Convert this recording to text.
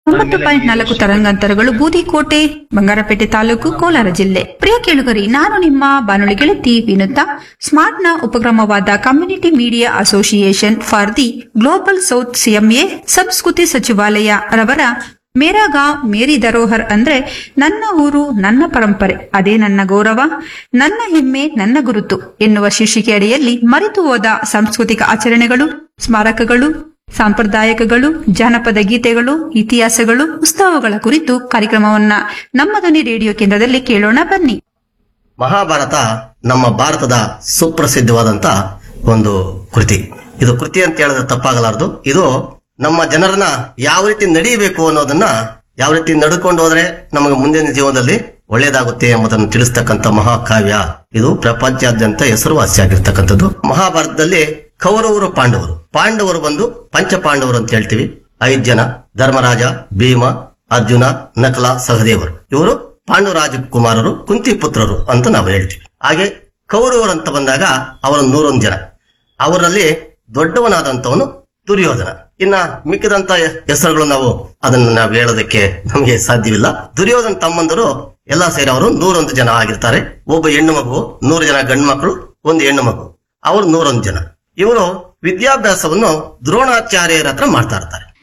ಒಂಬತ್ತು ಪಾಯಿಂಟ್ ನಾಲ್ಕು ತರಂಗಾಂತರಗಳು ಬೂದಿಕೋಟೆ ಬಂಗಾರಪೇಟೆ ತಾಲೂಕು ಕೋಲಾರ ಜಿಲ್ಲೆ ಪ್ರಿಯ ಕೇಳುಗರಿ ನಾನು ನಿಮ್ಮ ಬಾನುಲಿ ಗೆಳತಿ ವಿನುತಾ ಸ್ಮಾರ್ಟ್ನ ಉಪಕ್ರಮವಾದ community media association for the global south CMA ಸಂಸ್ಕೃತಿ ಸಚಿವಾಲಯ ರವರ ಮೇರಾ ಗಾಂವ್ ಮೇರಿ ಧರೋಹರ್ ಅಂದ್ರೆ ನನ್ನ ಊರು ನನ್ನ ಪರಂಪರೆ ಅದೇ ನನ್ನ ಗೌರವ ನನ್ನ ಹೆಮ್ಮೆ ನನ್ನ ಗುರುತು ಎನ್ನುವ ಶೀರ್ಷಿಕೆ ಅಡಿಯಲ್ಲಿ ಮರೆತು ಹೋದ ಸಾಂಸ್ಕೃತಿಕ ಆಚರಣೆಗಳು ಸ್ಮಾರಕಗಳು ಸಾಂಪ್ರದಾಯಿಕಗಳು ಜಾನಪದ ಗೀತೆಗಳು ಇತಿಹಾಸಗಳು ಉತ್ಸವಗಳ ಕುರಿತು ಕಾರ್ಯಕ್ರಮವನ್ನ ನಮ್ಮ ಧ್ವನಿ ರೇಡಿಯೋ ಕೇಂದ್ರದಲ್ಲಿ ಕೇಳೋಣ ಬನ್ನಿ ಮಹಾಭಾರತ ನಮ್ಮ ಭಾರತದ ಸುಪ್ರಸಿದ್ಧವಾದಂತ ಒಂದು ಕೃತಿ ಇದು ಕೃತಿ ಅಂತ ಹೇಳಿದ್ರೆ ತಪ್ಪಾಗಲಾರದು ಇದು ನಮ್ಮ ಜನರನ್ನ ಯಾವ ರೀತಿ ನಡೀಬೇಕು ಅನ್ನೋದನ್ನ ಯಾವ ರೀತಿ ನಡ್ಕೊಂಡು ಹೋದ್ರೆ ನಮಗೆ ಮುಂದಿನ ಜೀವನದಲ್ಲಿ ಒಳ್ಳೇದಾಗುತ್ತೆ ಎಂಬುದನ್ನು ತಿಳಿಸ್ತಕ್ಕಂಥ ಮಹಾಕಾವ್ಯ ಇದು ಪ್ರಪಂಚಾದ್ಯಂತ ಹೆಸರುವಾಸಿಯಾಗಿರ್ತಕ್ಕಂಥದ್ದು ಮಹಾಭಾರತದಲ್ಲಿ ಕೌರವರು ಪಾಂಡವರು ಪಾಂಡವರು ಬಂದು ಪಂಚ ಪಾಂಡವರು ಅಂತ ಹೇಳ್ತೀವಿ ಐದ್ ಜನ ಧರ್ಮರಾಜ ಭೀಮ ಅರ್ಜುನ ನಕಲ ಸಹದೇವರು ಇವರು ಪಾಂಡು ರಾಜಕುಮಾರರು ಕುಂತಿ ಪುತ್ರರು ಅಂತ ನಾವು ಹೇಳ್ತೀವಿ ಹಾಗೆ ಕೌರವರು ಅಂತ ಬಂದಾಗ ಅವರ ನೂರೊಂದು ಜನ ಅವರಲ್ಲಿ ದೊಡ್ಡವನಾದಂತವನು ದುರ್ಯೋಧನ ಇನ್ನ ಮಿಕ್ಕಿದಂತ ಹೆಸರುಗಳು ನಾವು ಅದನ್ನು ನಾವು ಹೇಳೋದಕ್ಕೆ ನಮಗೆ ಸಾಧ್ಯವಿಲ್ಲ ದುರ್ಯೋಧನ ತಮ್ಮಂದರು ಎಲ್ಲಾ ಸೇರಿ ಅವರು ನೂರೊಂದು ಜನ ಆಗಿರ್ತಾರೆ ಒಬ್ಬ ಹೆಣ್ಣು ಮಗು ನೂರು ಜನ ಗಂಡು ಮಕ್ಕಳು ಒಂದು ಹೆಣ್ಣು ಮಗು ಅವರು ನೂರೊಂದು ಜನ ಇವರು ವಿದ್ಯಾಭ್ಯಾಸವನ್ನು ದ್ರೋಣಾಚಾರ್ಯರ ಹತ್ರ ಮಾಡ್ತಾ ಇರ್ತಾರೆ